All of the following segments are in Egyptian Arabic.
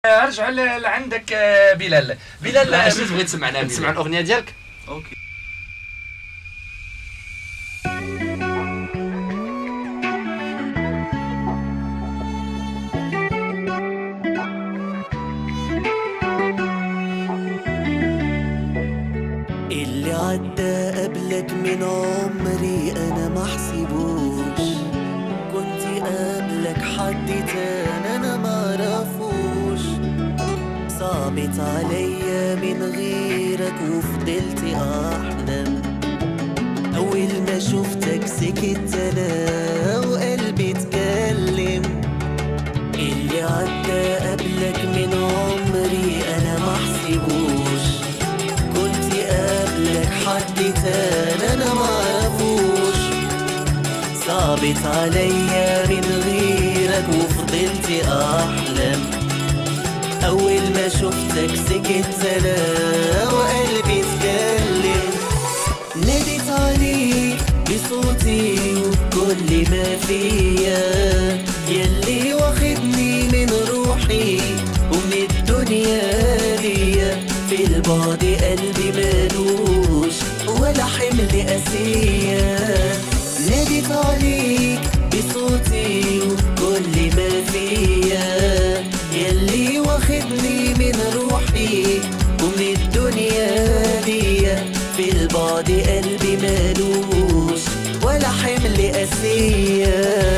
ارجع ل- لعندك آه، بلال بلال لا آه، شنو تبغي تسمعنا تسمع تسمع الاغنيه ديالك اوكي اللي عدى قبلك من عمري انا ما حسبوش كنت قبلك حد تاني انا ما عرفوش صعبت عليا من غيرك وفضلت احلم اول ما شفتك سكت انا وقلبي اتكلم اللي عدى قبلك من عمري انا ما حسبوش كنت قبلك حد تاني انا معرفوش صعبت عليا من غيرك وفضلت احلم اول ما شفتك سكت انا وقلبي اتكلم ناديت عليك بصوتي وبكل ما فيا يلي واخدني من روحي ومن الدنيا دي في البعد قلبي مالوش ولا حمل قاسية ناديت عليك بصوتي وبكل ما فيا يلي واخدني من روحي ومن الدنيا دي في البعد قلبي مالوش ولا حمل قاسية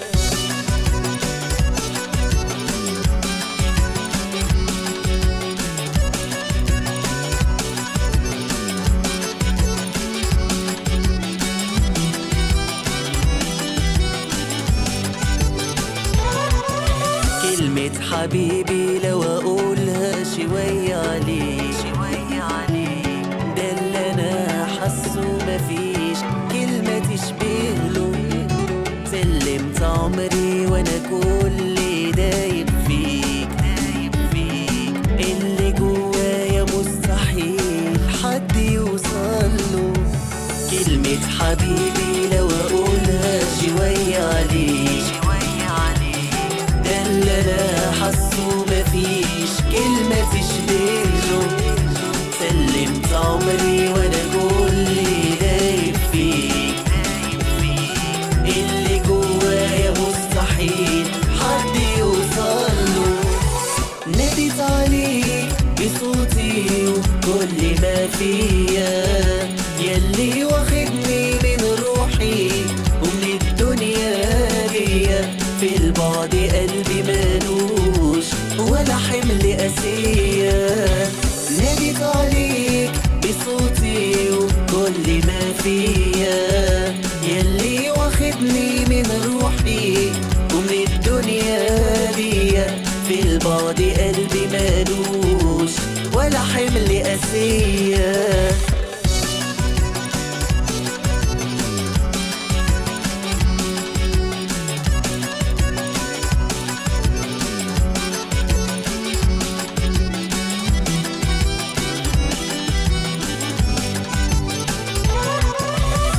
كلمة حبيبي لو أقولها شوية عليك شوية عليك ده اللي أنا حاسه مفيش كلمة تشبه له سلمت عمري وأنا كل دايب فيك دايب فيك اللي جوايا مستحيل حد يوصل له كلمة حبيبي لو أقولها شوية عليك شوية عليك ده اللي أنا حاسه مفيش كلمة تشبهه سلمت عمري وأنا كل دايب فيك اللي جوايا مستحيل حد يوصله ناديت عليك بصوتي وكل ما فيا يلي واخدني من روحي ومن الدنيا دي في البعد قلبي مالوش ولا حمل قاسية ناديت عليك بصوتي وكل ما فيا يلي واخدني من روحي ومن الدنيا دي في البعد قلبي مالوش ولا حمل قاسية